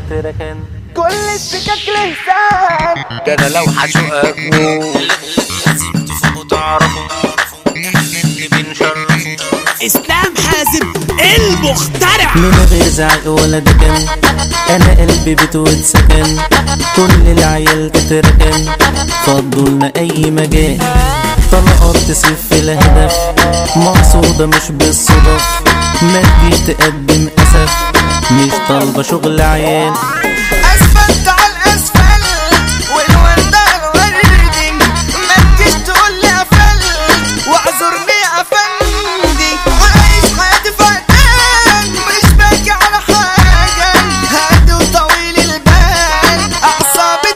تتركن كل السكك لسان ده انا لو هسوقك موت لازم تفوقوا تعرفوا احنا اللي بنشرفوا اسلام حازم المخترع من غير زعق ولا دكن انا قلبي بتوت سكن كل العيال تتركن فضوا لنا اي مجال طلقات تسيب في الهدف مقصودة مش بالصدف ما تجيش تقدم اسف مش طالبة شغل عيال اسفلت على الاسفل والوردة الوردي ما تجيش تقول لي قفل واعذرني يا افندي عايش حياتي فقدان مش باكي على حاجة هادي وطويل البال اعصابي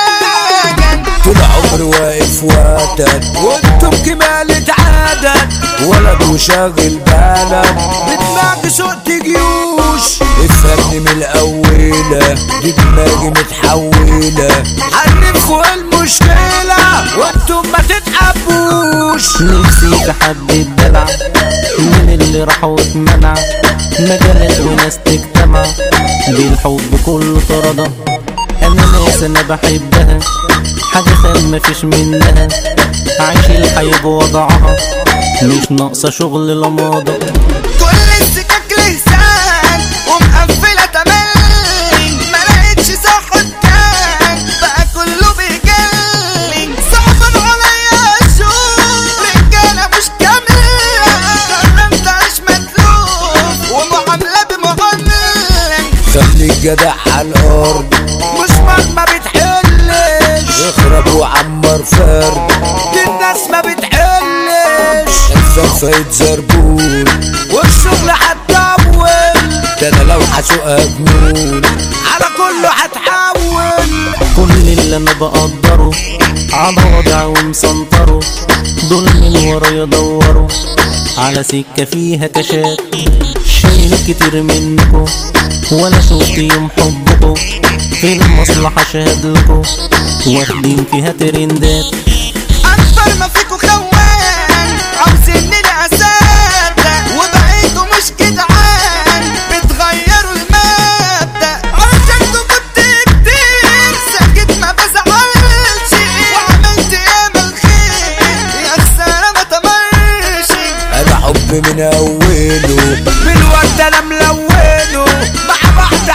تلاجة طول عمري واقف وقتك وانتم كمالة عدد ولد وشاغل بالك بدماغي سوقت جيوش افهمني من الاولى دي دماغي متحولة حنفوا المشكلة وانتم ما تتعبوش نفسي في حد الدلع من اللي راح واتمنع مجالات وناس تجتمع بالحب كله طردة انا ناس انا بحبها حاجة خام مفيش منها عايش الحياة بوضعها مش ناقصة شغل لماضة كل السكك لسان ومقفلة تملي ما لقيتش صح كان بقى كله بيجلي صعبان عليا اشوف رجالة مش كاملة قررت اعيش متلوف ومعاملة بمغني خليك جدع على الارض مش ما بتحلش اخرب وعمر فرد دي الناس ما بتحلش الفرفة يتزربون والشغل هتطول ده انا لو هسوقها جنون على كله هتحول كل اللي انا بقدره على وضع ومسنطره دول من ورا يدوروا على سكة فيها كشات شايل كتير منكو ولا شفت يوم حبكو في المصلحة شهد لكو واخدين فيها ترندات اكبر ما فيكوا خوان عاوزيني لأساتة وبقيتوا مش جدعان بتغيروا المبدأ عشان كنت كتير ساكت ما بزعلش وعملت ياما الخير يا خسارة ما تمرش انا حب من اوله بالورد انا ملونه مع بعض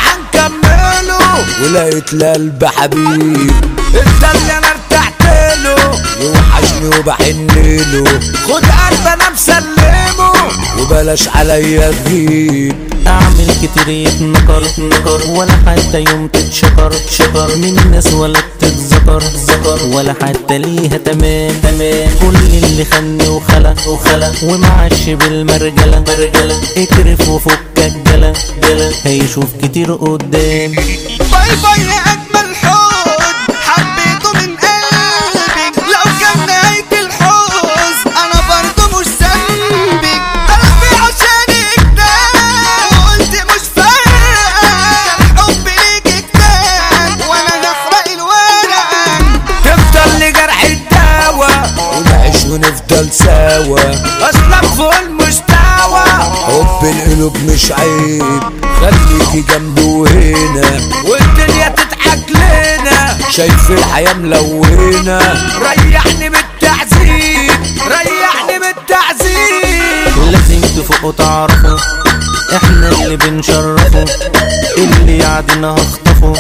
هنكمله ولقيت لقلب حبيب انت اللي انا ارتحت له يوحشني وبحن له خد قلب انا مسلمه وبلاش عليا تغيب اعمل كتير يتنكر نكر ولا حتى يوم تتشكر شكر من الناس ولا تتذكر ذكر ولا حتى ليها تمام تمام كل اللي خني وخلق وخلق ومعش بالمرجلة مرجلة اكرف وفكك جلا جلا هيشوف كتير قدام باي باي يا اجمل حوض حبيته من قلبي لو كان نهاية الحوز انا برضه مش ذنبي قلبي عشانك ده وقلت مش فارقة كان حبي ليك كتاب وانا هحرق الورق تفضل لجرح الدواء ونعيش ونفضل سوا اصلا فوق المستوى حب القلوب مش عيب خليكي جنبه هنا والدنيا تضحك لنا شايف الحياة ملونة ريحني من التعذيب ريحني من التعذيب لازم تفوقوا تعرفوا احنا اللي بنشرفه اللي يعدنا هخطفه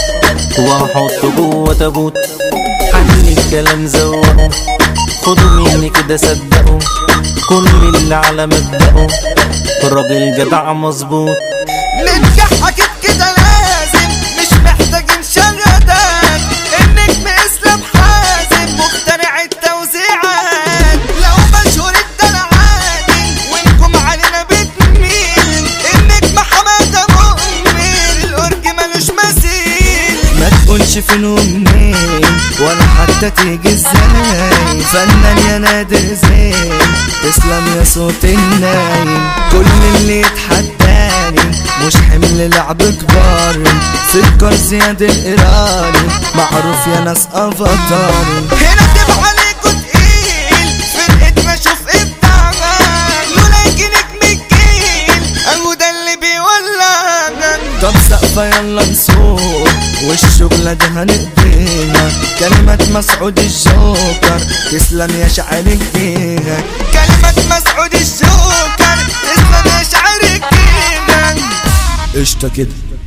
وهحطه جوه تابوت حني الكلام زوقه خدوا مني كده صدقوا كل اللي على مبدأه راجل جدع مظبوط ننجح اكيد كده لازم مش محتاجين شغدان النجم اسلام حازم مخترع التوزيعات لو مشهور الدلع عادي وانكم علينا بتميل النجم حماده مؤمن الأرج ملوش مثيل ما تقولش فين ومنين ولا حتى تيجي ازاي فنان يا نادر زين تسلم يا صوت النايم كل اللي يتحداني مش حمل لعب كبار سكر زياد الإيراني معروف يا ناس افاتاري هنا تبقى عليكوا تقيل فرقتنا شوف ابداعنا لولا يجي نجم الجيل اهو ده اللي بيولعنا طب سقف يابا يلا نسوق والشغلة دي هنديها كلمة مسعود الجوكر تسلم يا شعر ايديها كلمة مسعود الجوكر تسلم يا شعر الجيمة قشطة كده